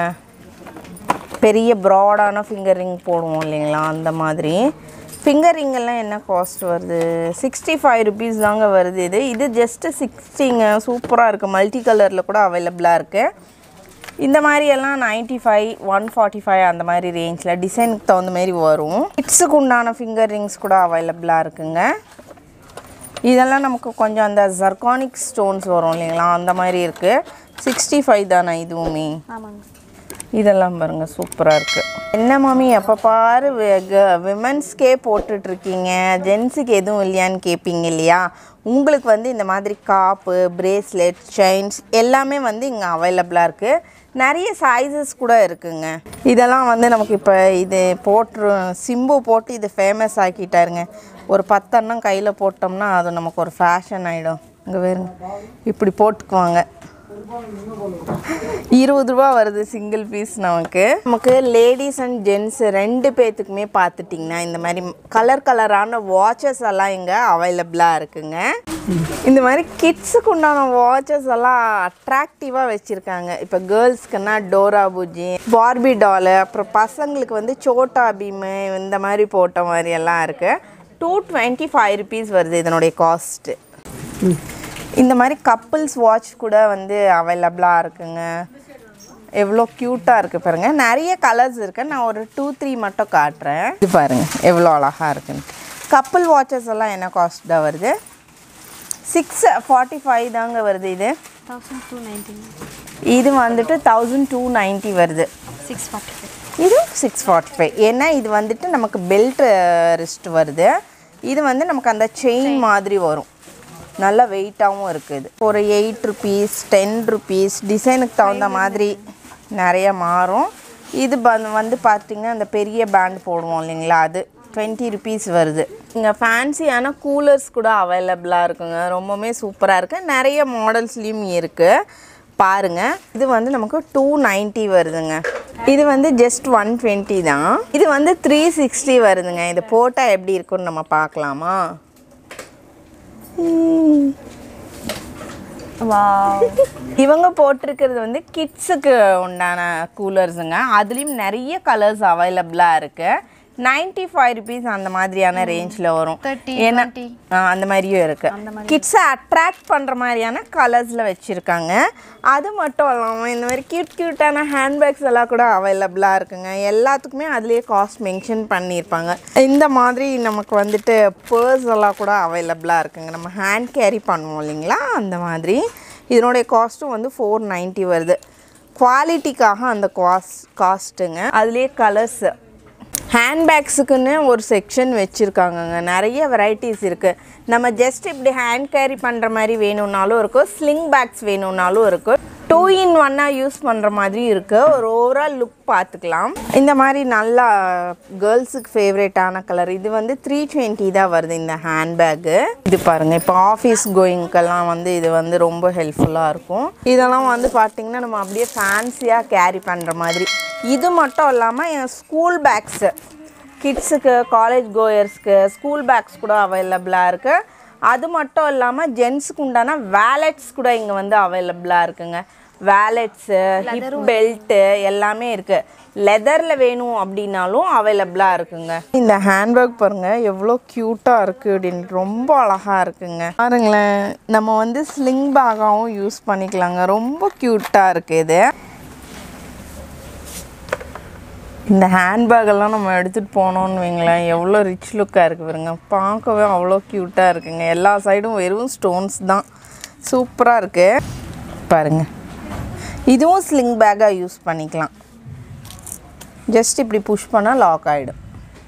பெரிய ப்ராடான ஃபிங்கர் ரிங் போடுவோம் இல்லைங்களா அந்த மாதிரி ஃபிங்கர் ரிங் எல்லாம் என்ன காஸ்ட் வருது சிக்ஸ்டி ஃபைவ் ருபீஸ் தாங்க வருது இது இது ஜஸ்ட்டு சிக்ஸ்டிங்க சூப்பராக இருக்குது மல்டி கலரில் கூட அவைலபிளாக இருக்குது இந்த மாதிரி எல்லாம் ninety five one forty five அந்த மாதிரி ரேஞ்சில் டிசைனுக்கு தகுந்த மாதிரி வரும் கிட்ஸுக்கு உண்டான ஃபிங்கர் ரிங்ஸ் கூட அவைலபிளாக இருக்குங்க இதெல்லாம் நமக்கு கொஞ்சம் அந்த ஜர்கானிக் ஸ்டோன்ஸ் வரும் இல்லைங்களா அந்த மாதிரி இருக்குது சிக்ஸ்டி ஃபைவ் தானே இதுவுமே ஆமாங்க இதெல்லாம் பாருங்க சூப்பராக இருக்குது என்ன மாமி எப்போ பாரு விமன்ஸ்க்கே போட்டுட்ருக்கீங்க ஜென்ஸுக்கு எதுவும் இல்லையான்னு கேட்பீங்க இல்லையா உங்களுக்கு வந்து இந்த மாதிரி காப்பு பிரேஸ்லெட் செயின்ஸ் எல்லாமே வந்து இங்கே அவைலபிளாக இருக்குது நிறைய சைஸஸ் கூட இருக்குங்க இதெல்லாம் வந்து நமக்கு இப்போ இது போட்டு சிம்பு போட்டு இது ஃபேமஸ் ஆக்கிட்டாருங்க ஒரு பத்தெண்ணம் கையில் போட்டோம்னா அது நமக்கு ஒரு ஃபேஷன் ஆகிடும் இங்கே வேறுங்க இப்படி போட்டுக்குவாங்க இருபது ரூபா வருது சிங்கிள் பீஸ் நமக்கு நமக்கு லேடிஸ் அண்ட் ஜென்ஸ் ரெண்டு பேர்த்துக்குமே பார்த்துட்டிங்கன்னா இந்த மாதிரி கலர் கலரான வாட்சஸ் எல்லாம் இங்கே அவைலபிளாக இருக்குங்க இந்த மாதிரி கிட்ஸுக்கு உண்டான வாட்சஸ் எல்லாம் அட்ராக்டிவாக வச்சுருக்காங்க இப்போ கேர்ள்ஸ்க்குன்னா டோரா பூஜி பார்பி டாலு அப்புறம் பசங்களுக்கு வந்து சோட்டா பீமு இந்த மாதிரி போட்ட மாதிரி எல்லாம் இருக்குது டூ டுவெண்ட்டி ஃபைவ் ருபீஸ் வருது இதனுடைய காஸ்ட்டு இந்த மாதிரி கப்புள்ஸ் வாட்ச் கூட வந்து அவைலபிளாக இருக்குங்க எவ்வளோ க்யூட்டாக இருக்குது பாருங்க நிறைய கலர்ஸ் இருக்கு நான் ஒரு டூ த்ரீ மட்டும் காட்டுறேன் இது பாருங்க எவ்வளோ அழகாக இருக்குன்னு கப்புள் வாட்சஸ் எல்லாம் என்ன காஸ்ட் தான் வருது சிக்ஸ் ஃபார்ட்டி ஃபைவ் தாங்க வருது இது தௌசண்ட் டூ நைன்டீன் இது வந்துட்டு தௌசண்ட் டூ நைன்ட்டி வருது சிக்ஸ் ஃபார்ட்டி ஃபைவ் இது சிக்ஸ் ஃபார்ட்டி ஃபைவ் ஏன்னா இது வந்துட்டு நமக்கு பெல்ட் ரிஸ்ட் வருது இது வந்து நமக்கு அந்த செயின் மாதிரி வரும் நல்ல வெயிட்டாகவும் இருக்குது ஒரு எயிட் ருபீஸ் டென் ருபீஸ் டிசைனுக்கு தகுந்த மாதிரி நிறைய மாறும் இது வந்து வந்து பார்த்திங்கன்னா அந்த பெரிய பேண்ட் போடுவோம் இல்லைங்களா அது டுவெண்ட்டி ருபீஸ் வருது இங்கே ஃபேன்சியான கூலர்ஸ் கூட அவைலபிளாக இருக்குங்க ரொம்பவுமே சூப்பராக இருக்குது நிறைய மாடல்ஸ்லேயும் இருக்குது பாருங்க இது வந்து நமக்கு டூ நைன்ட்டி வருதுங்க இது வந்து ஜஸ்ட் ஒன் டுவெண்ட்டி தான் இது வந்து த்ரீ சிக்ஸ்டி வருதுங்க இது போட்டால் எப்படி இருக்குன்னு நம்ம பார்க்கலாமா ம். வாவ் இவங்க போட்டிருக்கிறது வந்து கிட்ஸுக்கு உண்டான கூலர்ஸுங்க அதுலேயும் நிறைய கலர்ஸ் அவைலபிளாக இருக்குது நைன்டி ஃபைவ் ருபீஸ் அந்த மாதிரியான ரேஞ்சில் வரும் 30, ஏன்னா 20. ஆ, அந்த மாதிரியும் இருக்கு கிட்ஸை அட்ராக்ட் பண்ணுற மாதிரியான கலர்ஸில் வச்சுருக்காங்க அது மட்டும் இல்லாமல் இந்த மாதிரி க்யூட் க்யூட்டான ஹேண்ட்பேக்ஸ் எல்லாம் கூட அவைலபிளாக இருக்குங்க எல்லாத்துக்குமே அதுலேயே காஸ்ட் மென்ஷன் பண்ணியிருப்பாங்க இந்த மாதிரி நமக்கு வந்துட்டு பர்ஸ் எல்லாம் கூட அவைலபிளாக இருக்குங்க நம்ம ஹேண்ட் கேரி பண்ணுவோம் இல்லைங்களா அந்த மாதிரி இதனுடைய காஸ்ட்டும் வந்து ஃபோர் நைன்ட்டி வருது குவாலிட்டிக்காக அந்த காஸ்ட் காஸ்ட்டுங்க அதுலேயே கலர்ஸ் ஹேண்ட்பேக்ஸுக்குன்னு ஒரு செக்ஷன் வச்சுருக்காங்கங்க நிறைய வெரைட்டிஸ் இருக்குது நம்ம ஜஸ்ட் இப்படி ஹேண்ட் கேரி பண்ணுற மாதிரி வேணும்னாலும் இருக்கும் ஸ்லிங் பேக்ஸ் வேணும்னாலும் இருக்கும் டூ இன் ஒன்னாக யூஸ் பண்ணுற மாதிரி இருக்குது ஒரு ஓவரால் லுக் பார்த்துக்கலாம் இந்த மாதிரி நல்லா கேர்ள்ஸுக்கு ஃபேவரேட்டான கலர் இது வந்து த்ரீ டுவெண்ட்டி தான் வருது இந்த ஹேண்ட்பேக்கு இது பாருங்கள் இப்போ ஆஃபீஸ் கோயிங்க்கெல்லாம் வந்து இது வந்து ரொம்ப ஹெல்ப்ஃபுல்லாக இருக்கும் இதெல்லாம் வந்து பார்த்திங்கன்னா நம்ம அப்படியே ஃபேன்சியாக கேரி பண்ணுற மாதிரி இது மட்டும் இல்லாமல் என் ஸ்கூல் பேக்ஸு கிட்ஸுக்கு காலேஜ் கோயர்ஸ்க்கு ஸ்கூல் பேக்ஸ் கூட அவைலபிளாக இருக்குது அது மட்டும் இல்லாமல் ஜென்ஸுக்கு உண்டான வேலெட்ஸ் கூட இங்கே வந்து அவைலபிளாக இருக்குங்க வேலெட்ஸு ஹிப் பெல்ட்டு எல்லாமே இருக்குது லெதரில் வேணும் அப்படின்னாலும் அவைலபிளாக இருக்குங்க இந்த ஹேண்ட்பேக் பாருங்கள் எவ்வளோ க்யூட்டாக இருக்குது அப்படின்னு ரொம்ப அழகாக இருக்குங்க பாருங்களேன் நம்ம வந்து ஸ்லிங் பேக்காகவும் யூஸ் பண்ணிக்கலாங்க ரொம்ப க்யூட்டாக இருக்குது இது இந்த ஹேண்ட்பேக் எல்லாம் நம்ம எடுத்துகிட்டு போனோம்னு வைங்களேன் எவ்வளோ ரிச் லுக்காக இருக்குது பாருங்க பார்க்கவே அவ்வளோ க்யூட்டாக இருக்குங்க எல்லா சைடும் வெறும் ஸ்டோன்ஸ் தான் சூப்பராக இருக்குது பாருங்க இதுவும் ஸ்லிங் பேக்காக யூஸ் பண்ணிக்கலாம் ஜஸ்ட் இப்படி புஷ் பண்ணால் லாக் ஆகிடும்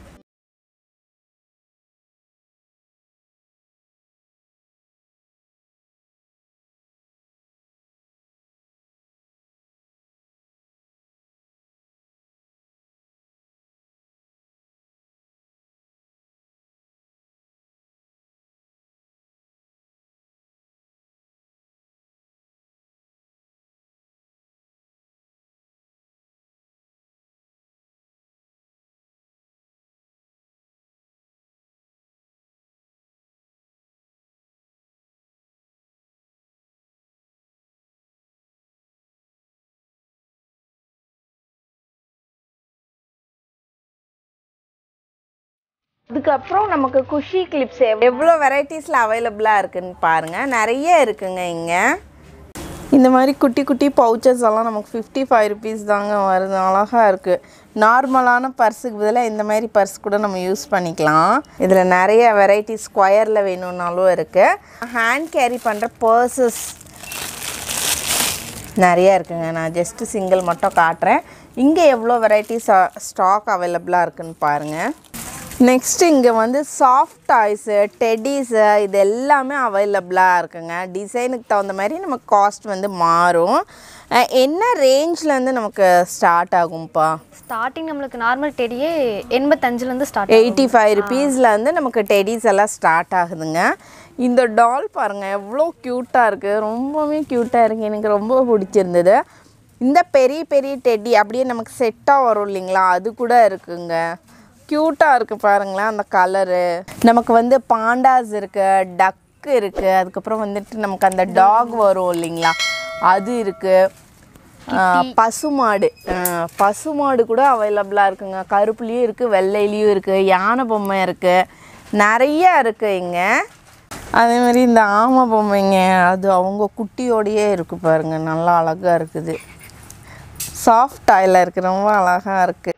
இதுக்கப்புறம் நமக்கு குஷி கிளிப்ஸ் எவ்வளோ வெரைட்டிஸில் அவைலபிளாக இருக்குன்னு பாருங்கள் நிறைய இருக்குங்க இங்கே இந்த மாதிரி குட்டி குட்டி பவுச்சஸ் எல்லாம் நமக்கு ஃபிஃப்டி ஃபைவ் ருபீஸ் தாங்க வருது அழகாக இருக்குது நார்மலான பர்ஸுக்கு பதிலாக இந்த மாதிரி பர்ஸ் கூட நம்ம யூஸ் பண்ணிக்கலாம் இதில் நிறைய வெரைட்டி ஸ்கொயரில் வேணும்னாலும் இருக்குது ஹேண்ட் கேரி பண்ணுற பர்சஸ் நிறைய இருக்குங்க நான் ஜஸ்ட்டு சிங்கிள் மட்டும் காட்டுறேன் இங்கே எவ்வளோ வெரைட்டிஸ் ஸ்டாக் அவைலபிளாக இருக்குன்னு பாருங்கள் நெக்ஸ்ட் இங்கே வந்து சாஃப்ட் டாய்ஸு டெடிஸு இது எல்லாமே அவைலபிளாக இருக்குங்க டிசைனுக்கு தகுந்த மாதிரி நமக்கு காஸ்ட் வந்து மாறும் அஹ் என்ன ரேஞ்ச்லேருந்து நமக்கு ஸ்டார்ட் ஆகும்ப்பா ஸ்டார்டிங் நம்மளுக்கு நார்மல் டெடியே எண்பத்தஞ்சுலேருந்து ஸ்டார்ட் எயிட்டி ஃபைவ் ருபீஸில் வந்து நமக்கு டெடிஸ் எல்லாம் ஸ்டார்ட் ஆகுதுங்க இந்த டால் பாருங்கள் எவ்வளோ க்யூட்டாக இருக்குது ரொம்பவே க்யூட்டாக இருக்குது எனக்கு ரொம்ப பிடிச்சிருந்தது இந்த பெரிய பெரிய டெடி அப்படியே நமக்கு செட்டாக வரும் இல்லைங்களா அது கூட இருக்குங்க க்யூட்டாக இருக்குது பாருங்களேன் அந்த கலரு நமக்கு வந்து பாண்டாஸ் இருக்குது டக் இருக்குது அதுக்கப்புறம் வந்துட்டு நமக்கு அந்த டாக் வரும் இல்லைங்களா அது இருக்குது ஆஹ் பசுமாடு ஆஹ் பசுமாடு கூட அவைலபிளாக இருக்குங்க கருப்புலேயும் இருக்குது வெள்ளையிலையும் இருக்குது யானை பொம்மை இருக்குது நிறைய இருக்குது இங்கே அதே மாதிரி இந்த ஆமை பொம்மைங்க அது அவங்க குட்டியோடையே இருக்குது பாருங்க நல்லா அழகாக இருக்குது சாஃப்ட் ஆயில் இருக்குது ரொம்ப அழகாக இருக்குது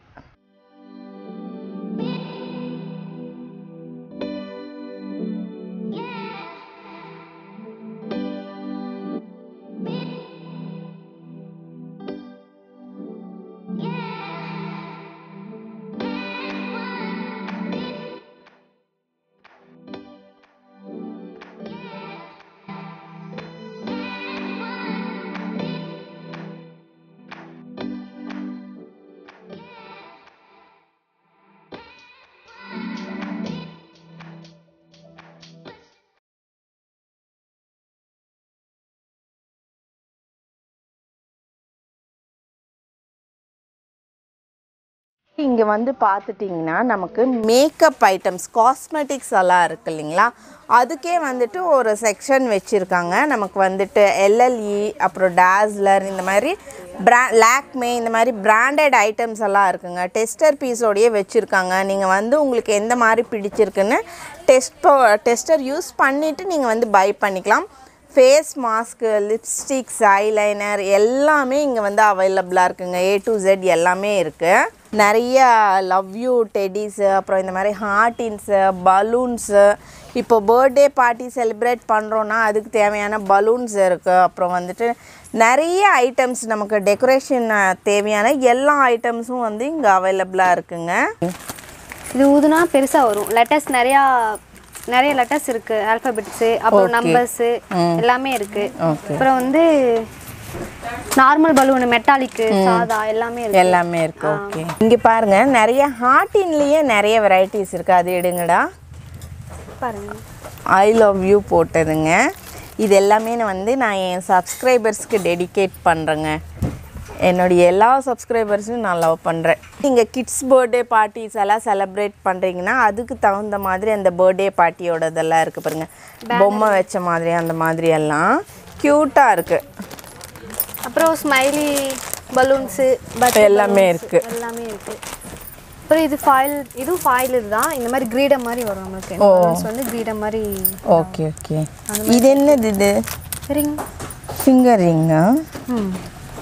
இங்கே வந்து பார்த்துட்டிங்கன்னா நமக்கு மேக்கப் ஐட்டம்ஸ் காஸ்மெட்டிக்ஸ் எல்லாம் இருக்கு இல்லைங்களா அதுக்கே வந்துட்டு ஒரு செக்ஷன் வச்சுருக்காங்க நமக்கு வந்துட்டு எல்எல்இ அப்புறம் டாஸ்லர் இந்த மாதிரி பிரா லாக்மே இந்த மாதிரி பிராண்டட் ஐட்டம்ஸ் எல்லாம் இருக்குங்க டெஸ்டர் பீஸோடையே வச்சுருக்காங்க நீங்கள் வந்து உங்களுக்கு எந்த மாதிரி பிடிச்சிருக்குன்னு டெஸ்ட் டெஸ்டர் யூஸ் பண்ணிவிட்டு நீங்கள் வந்து பை பண்ணிக்கலாம் ஃபேஸ் மாஸ்க்கு லிப்ஸ்டிக்ஸ் ஐலைனர் எல்லாமே இங்கே வந்து அவைலபிளாக இருக்குங்க ஏ டு ஜெட் எல்லாமே இருக்குது நிறைய லவ் யூ டெடிஸு அப்புறம் இந்த மாதிரி ஹார்டின்ஸு பலூன்ஸு இப்போ பர்த்டே பார்ட்டி செலிப்ரேட் பண்ணுறோன்னா அதுக்கு தேவையான பலூன்ஸ் இருக்குது அப்புறம் வந்துட்டு நிறைய ஐட்டம்ஸ் நமக்கு டெக்கரேஷன் தேவையான எல்லா ஐட்டம்ஸும் வந்து இங்கே அவைலபிளாக இருக்குங்க இது ஊதுனா பெருசாக வரும் லெட்டர்ஸ் நிறையா நிறைய லெட்டர்ஸ் இருக்கு ஆல்ஃபபெட்ஸு அப்புறம் Okay. நம்பர்ஸு எல்லாமே இருக்கு ஓகே அப்புறம் வந்து நார்மல் பலூன் மெட்டாலிக்கு சாதா எல்லாமே இருக்கு எல்லாமே இருக்கு ஓகே இங்கே பாருங்க நிறைய ஹார்டின்லேயே நிறைய வெரைட்டிஸ் இருக்கு அது எடுங்கடா பாருங்க ஐ லவ் யூ போட்டதுங்க இது எல்லாமே நான் வந்து நான் என் சப்ஸ்கிரைபர்ஸ்க்கு டெடிகேட் பண்ணுறேங்க என்னுடைய எல்லா சப்ஸ்கிரைபர்ஸும் நான் லவ் பண்ணுறேன் நீங்கள் கிட்ஸ் பர்த்டே பார்ட்டிஸ் எல்லாம் செலிப்ரேட் பண்ணுறீங்கன்னா அதுக்கு தகுந்த மாதிரி அந்த பர்த்டே பார்ட்டியோடதெல்லாம் இருக்குது பாருங்க பொம்மை வச்ச மாதிரி அந்த மாதிரி எல்லாம் க்யூட்டாக இருக்குது அப்புறம் ஸ்மைலி பலூன்ஸு எல்லாமே இருக்கு. எல்லாமே இருக்கு அப்புறம் இது ஃபாயில் இதுவும் ஃபாயில் இதுதான் இந்த மாதிரி கிரீடம் மாதிரி வரும் நம்மளுக்கு இந்த balloons வந்து கிரீடம் மாதிரி ஓகே ஓகே இது என்னது இது ரிங் ஃபிங்கர் ரிங்கா ம்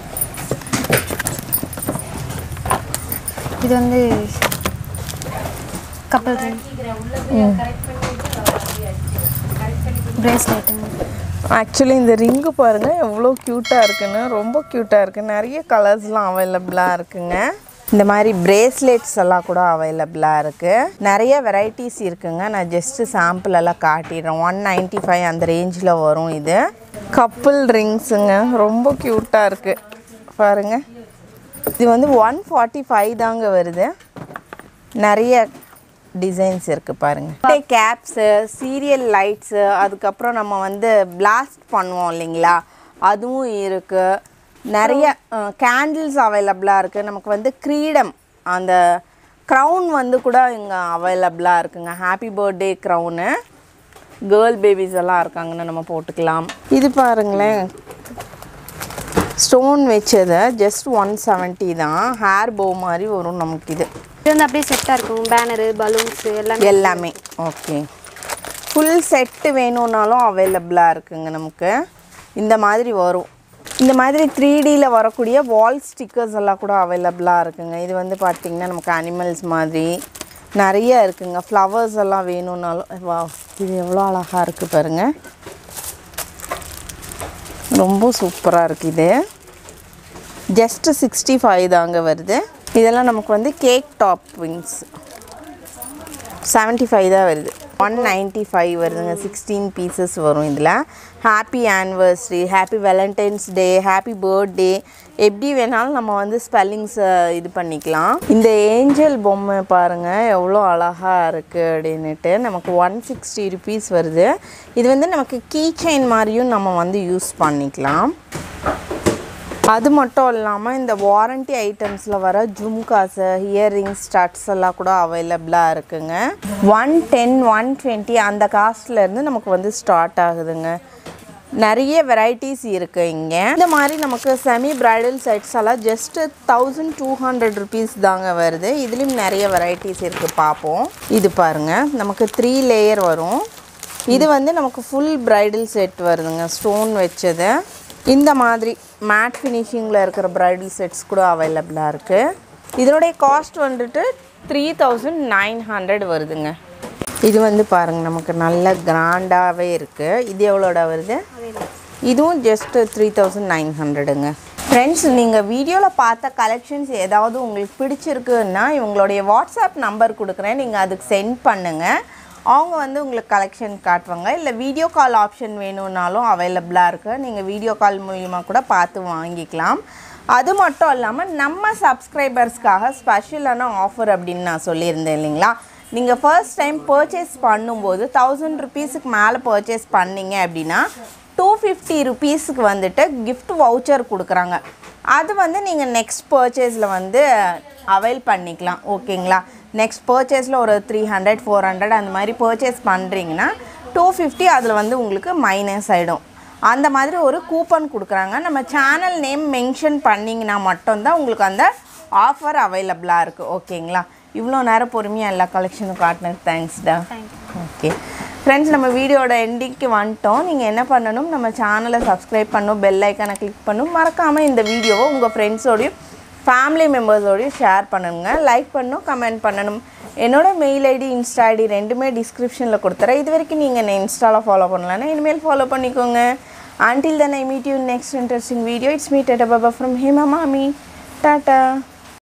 இது வந்து கப்பல் ரிங் பிரேஸ்லெட்டு ஆக்சுவலி இந்த ரிங்கு பாருங்கள் எவ்வளோ க்யூட்டாக இருக்குன்னு ரொம்ப க்யூட்டாக இருக்குது நிறைய கலர்ஸ்லாம் அவைலபிளாக இருக்குங்க இந்த மாதிரி பிரேஸ்லெட்ஸ் எல்லாம் கூட அவைலபிளாக இருக்குது நிறைய வெரைட்டிஸ் இருக்குங்க நான் ஜஸ்ட்டு சாம்பிள் எல்லாம் காட்டிடுறேன் ஒன் நைன்ட்டி ஃபைவ் அந்த ரேஞ்சில் வரும் இது கப்புள் ரிங்ஸுங்க ரொம்ப க்யூட்டாக இருக்குது பாருங்கள் இது வந்து ஒன் ஃபார்ட்டி ஃபைவ் தாங்க வருது நிறைய டிசைன்ஸ் இருக்குது பாருங்கள் கேப்ஸு சீரியல் லைட்ஸு அதுக்கப்புறம் நம்ம வந்து பிளாஸ்ட் பண்ணுவோம் இல்லைங்களா அதுவும் இருக்குது நிறைய கேண்டில்ஸ் அவைலபிளாக இருக்குது நமக்கு வந்து கிரீடம் அந்த க்ரௌன் வந்து கூட இங்கே அவைலபிளாக இருக்குங்க happy birthday crown girl babies எல்லாம் இருக்காங்கன்னு நம்ம போட்டுக்கலாம் இது பாருங்களேன் ஸ்டோன் வச்சது ஜஸ்ட் ஒன் செவன்ட்டி தான் ஹேர் போ மாதிரி வரும் நமக்கு இது இது வந்து அப்படியே செட்டாக இருக்கும் பேனரு பலூன்ஸு எல்லாமே எல்லாமே ஓகே ஃபுல் செட்டு வேணும்னாலும் அவைலபிளாக இருக்குங்க நமக்கு இந்த மாதிரி வரும் இந்த மாதிரி த்ரீ டியில் வரக்கூடிய வால் ஸ்டிக்கர்ஸ் எல்லாம் கூட அவைலபிளாக இருக்குங்க இது வந்து பார்த்திங்கன்னா நமக்கு அனிமல்ஸ் மாதிரி நிறைய இருக்குங்க ஃப்ளவர்ஸ் எல்லாம் வேணும்னாலும் வா இது எவ்வளோ அழகாக இருக்குது பாருங்கள் ரொம்ப சூப்பராக இருக்குது இது ஜஸ்ட்டு சிக்ஸ்டி ஃபைவ் தாங்க வருது இதெல்லாம் நமக்கு வந்து cake top wings seventy five தான் வருது ஒன் நைன்ட்டி ஃபைவ் வருதுங்க சிக்ஸ்டீன் பீசஸ் வரும் இதில் happy anniversary happy valentine's day happy birthday எப்படி வேணாலும் நம்ம வந்து ஸ்பெல்லிங்ஸை இது பண்ணிக்கலாம் இந்த ஏஞ்சல் பொம்மை பாருங்கள் எவ்வளோ அழகாக இருக்குது அப்படின்னுட்டு நமக்கு ஒன் சிக்ஸ்டி ருபீஸ் வருது இது வந்து நமக்கு கீ செயின் மாதிரியும் நம்ம வந்து யூஸ் பண்ணிக்கலாம் அது மட்டும் இல்லாமல் இந்த வாரண்டி ஐட்டம்ஸில் வர ஜும்காஸு இயர்ரிங்ஸ் ஸ்டட்ஸ் எல்லாம் கூட அவைலபிளாக இருக்குங்க ஒன் டென் ஒன் டுவெண்ட்டி அந்த காஸ்ட்லேருந்து நமக்கு வந்து ஸ்டார்ட் ஆகுதுங்க நிறைய வெரைட்டிஸ் இருக்குது இங்கே இந்த மாதிரி நமக்கு செமி பிரைடல் செட்ஸ் எல்லாம் just thousand two hundred rupees தாங்க வருது இதுலேயும் நிறைய வெரைட்டிஸ் இருக்குது பார்ப்போம் இது பாருங்கள் நமக்கு த்ரீ லேயர் வரும் இது வந்து நமக்கு ஃபுல் பிரைடல் செட் வருதுங்க ஸ்டோன் வச்சது இந்த மாதிரி மேட் ஃபினிஷிங்கில் இருக்கிற பிரைடல் செட்ஸ் கூட அவைலபிளாக இருக்குது இதனுடைய காஸ்ட் வந்துட்டு த்ரீ தௌசண்ட் நைன் ஹண்ட்ரட் வருதுங்க இது வந்து பாருங்கள் நமக்கு நல்ல கிராண்டாகவே இருக்குது இது எவ்வளோட வருது இதுவும் ஜஸ்ட்டு த்ரீ தௌசண்ட் நைன் ஹண்ட்ரடுங்க ஃப்ரெண்ட்ஸ் நீங்கள் வீடியோவில் பார்த்த கலெக்ஷன்ஸ் ஏதாவது உங்களுக்கு பிடிச்சிருக்குன்னா இவங்களுடைய வாட்ஸ்அப் நம்பர் கொடுக்குறேன் நீங்கள் அதுக்கு சென்ட் பண்ணுங்கள் அவங்க வந்து உங்களுக்கு கலெக்ஷன் காட்டுவாங்க இல்லை வீடியோ கால் ஆப்ஷன் வேணும்னாலும் அவைலபிளாக இருக்குது நீங்கள் வீடியோ கால் மூலிமா கூட பார்த்து வாங்கிக்கலாம் அது மட்டும் இல்லாமல் நம்ம சப்ஸ்கிரைபர்ஸ்க்காக ஸ்பெஷலான ஆஃபர் அப்படின்னு நான் சொல்லியிருந்தேன் இல்லைங்களா நீங்கள் ஃபர்ஸ்ட் டைம் பர்ச்சேஸ் பண்ணும்போது தௌசண்ட் ருபீஸுக்கு மேலே பர்ச்சேஸ் பண்ணீங்க அப்படின்னா டூ ஃபிஃப்டி ருபீஸுக்கு வந்துட்டு gift வவுச்சர் கொடுக்குறாங்க அது வந்து நீங்கள் நெக்ஸ்ட் பர்ச்சேஸில் வந்து அவைல் பண்ணிக்கலாம் ஓகேங்களா நெக்ஸ்ட் பர்ச்சேஸில் ஒரு த்ரீ ஹண்ட்ரட் ஃபோர் ஹண்ட்ரட் அந்த மாதிரி பர்ச்சேஸ் பண்ணுறீங்கன்னா டூ ஃபிஃப்டி அதில் வந்து உங்களுக்கு மைனஸ் ஆகிடும் அந்த மாதிரி ஒரு கூப்பன் கொடுக்குறாங்க நம்ம சேனல் நேம் மென்ஷன் பண்ணிங்கன்னா மட்டும்தான் உங்களுக்கு அந்த ஆஃபர் அவைலபிளாக இருக்குது ஓகேங்களா இவ்வளோ நேரம் பொறுமையாக எல்லா கலெக்ஷனும் காட்டினது தேங்க்ஸ்டா ஓகே ஃப்ரெண்ட்ஸ் நம்ம வீடியோட எண்டிங்க்கு வந்துட்டோம் நீங்கள் என்ன பண்ணணும் நம்ம சேனலை சப்ஸ்கிரைப் பண்ணணும் பெல் ஐக்கானை கிளிக் பண்ணணும் மறக்காமல் இந்த வீடியோவை உங்கள் ஃப்ரெண்ட்ஸோடையும் ஃபேமிலி மெம்பர்ஸோடையும் ஷேர் பண்ணணுங்க லைக் பண்ணணும் கமெண்ட் பண்ணணும் என்னோட மெயில் ஐடி இன்ஸ்டா ஐடி ரெண்டுமே டிஸ்கிரிப்ஷனில் கொடுத்துறேன் இது வரைக்கும் நீங்கள் என்னை இன்ஸ்டாவில் ஃபாலோ பண்ணலன்னா இனிமேல் ஃபாலோ பண்ணிக்கோங்க until then i meet you in next interesting video it's me tata baba from hema mami tata